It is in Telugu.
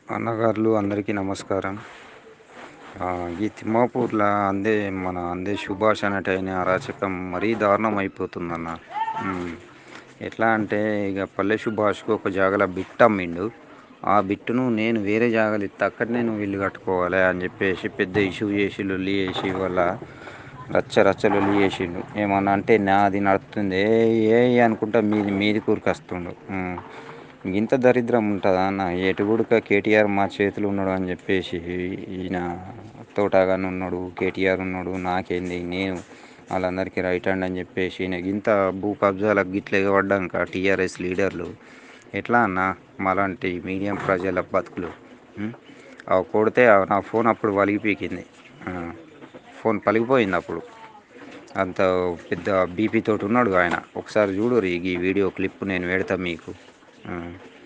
అన్నగారులు అందరికీ నమస్కారం ఆ, ఈ తిమ్మాపూర్లో అందే మన అందే సుభాష్ అనేటైన అరాచకం మరీ దారుణం అయిపోతుందన్న ఉమ్. ఎట్లా అంటే ఇక పల్లె సుభాష్కు ఒక జాగల బిట్ అమ్మిండు ఆ బిట్టును నేను వేరే జాగాలు ఇస్తే అక్కడ నేను ఇల్లు కట్టుకోవాలి అని చెప్పేసి పెద్ద ఇష్యూ చేసి లొల్లి చేసి వాళ్ళ రచ్చ రచ్చ లొల్లి చేసిండు ఏమన్నా అంటే నాది నడుస్తుంది ఏ ఏ అనుకుంటా మీది మీది కూరుకొస్తుండు ఉమ్. ఇంత దరిద్రం ఉంటుందా అన్న ఎటుగుడుక కేటీఆర్ మా చేతులు ఉన్నాడు అని చెప్పేసి ఈయన తోటాగాని ఉన్నాడు కేటీఆర్ ఉన్నాడు నాకేంది నేను వాళ్ళందరికీ రైట్ హ్యాండ్ అని చెప్పేసి ఈయన ఇంత భూ కబ్జాలకు గిట్ల ఎగబడ్డాక టీఆర్ఎస్ లీడర్లు ఎట్లా అన్న మాలాంటి మీడియం ప్రజల బతుకులు ఉం? ఆ కొడితే ఆ నా ఫోన్ అప్పుడు వలిగిపీకింది ఆ, ఫోన్ పలిగిపోయింది అప్పుడు అంత పెద్ద బీపీ తోటి ఉన్నాడు ఆయన ఒకసారి చూడు ఈ వీడియో క్లిప్ నేను పెడతా మీకు ఆ.